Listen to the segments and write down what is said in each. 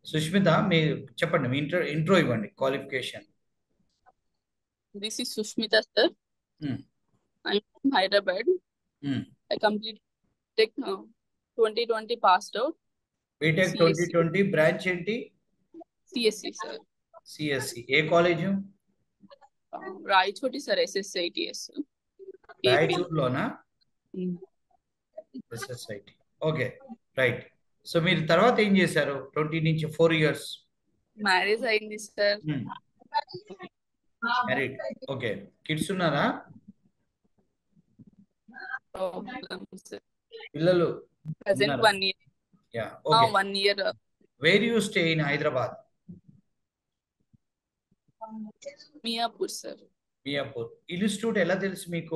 సుష్మిత మీరు చెప్పండి మీ ఇంట్రో ఇంట్రో ఇవ్వండి qualification This is Sushmita, sir. Hmm. I'm from Hyderabad. Hmm. I completed Tech uh, 2020 passed out. BTech CSC. Twenty twenty branch ఏంటి CSC, sir. CSC ఏ college Uh, Raichoti, sir, SSITS. AP. రాయచూర్లోనా Hmm. SSIT okay right so మీరు తర్వాత ఏం చేశారు twenty నుంచి four years Marriage అయింది sir married okay kids ఉన్నారా పిల్లలు ప్రజెంట్ ఉన్నారా? One year yeah okay one year where you stay in Hyderabad Miyapur sir Miyapur institute ఎలా తెలుసు మీకు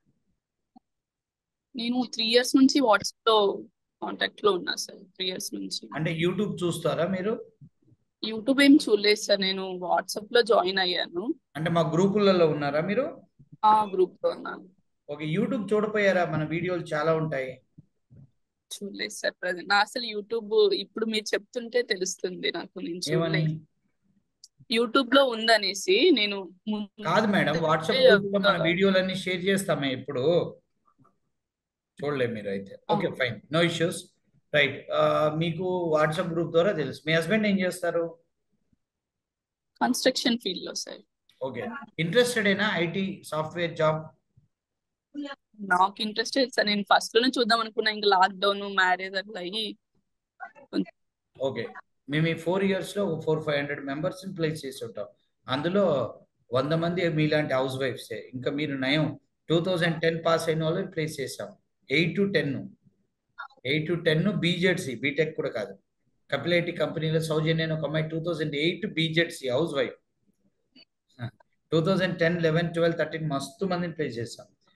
నేను త్రీ ఇయర్స్ నుంచి వాట్సాప్ లో కాంటాక్ట్ లో ఉన్నా సార్ త్రీ ఇయర్స్ నుంచి అంటే యూట్యూబ్ చూస్తారా మీరు యూట్యూబ్ ఏం చూడలేదు సార్ నేను వాట్సాప్ లో జాయిన్ అయ్యాను అంటే మా గ్రూపులలో ఉన్నారా మీరు ఆ గ్రూప్ లో ఉన్నాను ఒక యూట్యూబ్ చూడపోయారా మన వీడియోలు చాలా ఉంటాయి చూడలేదు సార్ ప్రజెంట్ నా అసలు యూట్యూబ్ ఇప్పుడు మీరు చెప్తుంటే తెలుస్తుంది నాకు నేను ఏమని చూడలేదు యూట్యూబ్ లో ఉందనేసి నేను ముందు కాదు మేడం వాట్సాప్ గ్రూప్ లో మన వీడియోలన్నీ షేర్ చేస్తామే ఇప్పుడు చూడలేదు మీరు అయితే okay fine no issues right మీకు వాట్సాప్ గ్రూప్ ద్వారా తెలుసు మీ హస్బెండ్ ఏం చేస్తారు కన్స్ట్రక్షన్ ఫీల్డ్ లో సార్ ఓకే ఇంట్రెస్టెడ్ అయినా ఐటీ సాఫ్ట్వేర్ జాబ్ నాకు ఇంట్రెస్ట్ సార్ నేను ఫస్ట్ లోనే చూద్దాం అనుకున్నా ఇంకా లాక్డౌన్ మ్యారేజ్ అట్లా అయ్యి ఓకే మేము ఈ ఫోర్ ఇయర్స్ లో four five hundred members place చేసి ఉంటాం అందులో వంద మంది మీలాంటి హౌస్ వైఫ్సే ఇంకా మీరు నయం టూ థౌజండ్ టెన్ పాస్ అయిన వాళ్ళు ప్లేస్ చేసాం eight to ten eight to ten BZC BTech కూడా కాదు కపిలేటి కంపెనీలో సౌజన్య అని ఒక అమ్మాయి two thousand eight BZC house wife two thousand ten eleven twelve thirteen మస్తు మందిని ప్లేస్ చేసాం